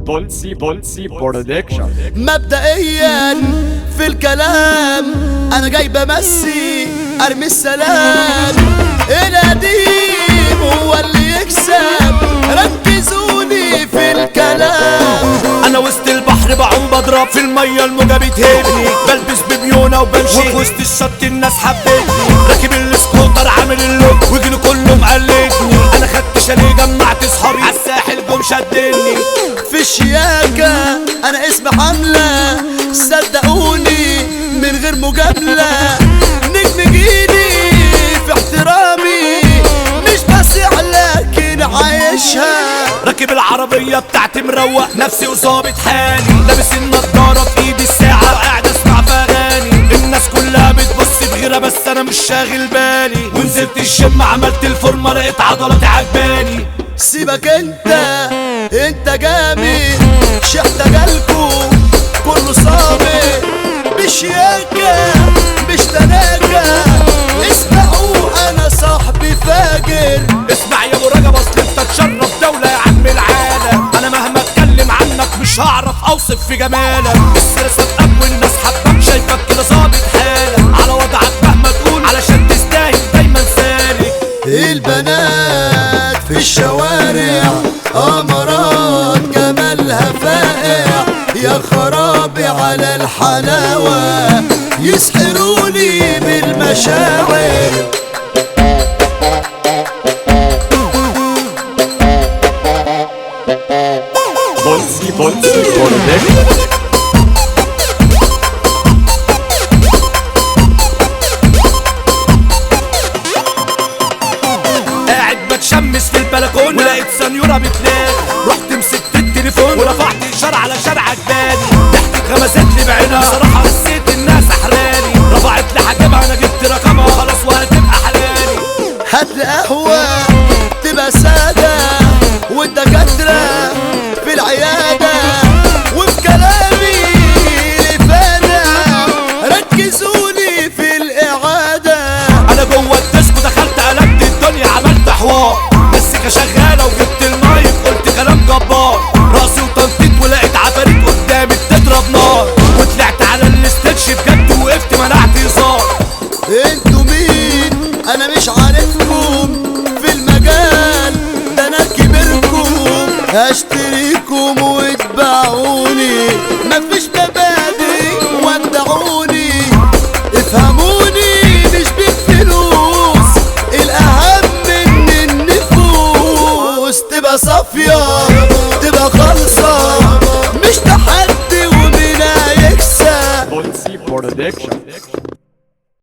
بولسي بولسي برودكشن مبدئيا في الكلام انا جاي بمسي ارمي السلام القديم هو اللي يكسب ركزوني في الكلام انا وسط البحر بعوم بضرب في الميه الموجه بتهبني بلبس بميونه وبمشي وفي وسط الشط الناس حبتني راكب السكوتر عامل اللوك وجني كله مقلدني انا خدت شاليه جمعت صحابي على الساحل جم شدني في الشياكة انا اسمي حملة صدقوني من غير مجاملة نجم جيلي في احترامي مش بسيع لكن عايشها راكب العربية بتاعتي مروق نفسي وظابط حالي لابس النضارة في ايدي الساعة وقاعد اسمع في اغاني الناس كلها بتبص بغيرة بس انا مش شاغل بالي ونزلت الجيم عملت الفورمة لقيت عضلاتي عجباني سيبك انت انت جامد شحتة جالكو كله صامت بشياكة مش تناكة اسمعوا انا صاحبي فاجر اسمع يا ابو رجب اصل انت تشرف دولة يا عم العالم انا مهما اتكلم عنك مش هعرف اوصف في جمالك السيرة صدقك والناس حبك شايفك كده ظابط حالك على وضعك مهما تقول علشان تستاهل دايما سالك البنات في الشوارع امارات جمالها فائع يا خرابي على الحلاوة يسحروني بالمشاعر بولسي بولسي برودكشن قاعد بتشمس في البلكونه ولقيت سنيوره بتنام رحت مسكت التليفون ورفعت اشاره على شارع عجباني ضحكت غمزت لي بعينها بصراحه حسيت الناس احراني رفعت لي حاجبها انا جبت رقمها خلاص وهتبقى حلالي هات لي قهوة تبقى سادة والدكاترة في العيادة وفي كلامي لفانا ركزوني في الإعادة انا جوه الديسكو دخلت قلبت الدنيا عملت حوار مسكه شغاله وجبت المايك قلت كلام جبار راسي وتنطيط ولقيت عفاريت قدامي بتضرب نار وطلعت على الاستيتش بجد وقفت منعت هزار انتوا مين انا مش عارفكم في المجال ده انا كبركم هشتريكم واتبعوني مفيش مبادئ ودعوني افهموني مش بالفلوس الاهم من النفوس تبقى صافية تبقى خالصة مش تحدي ومين هيكسب بولسي برودكشن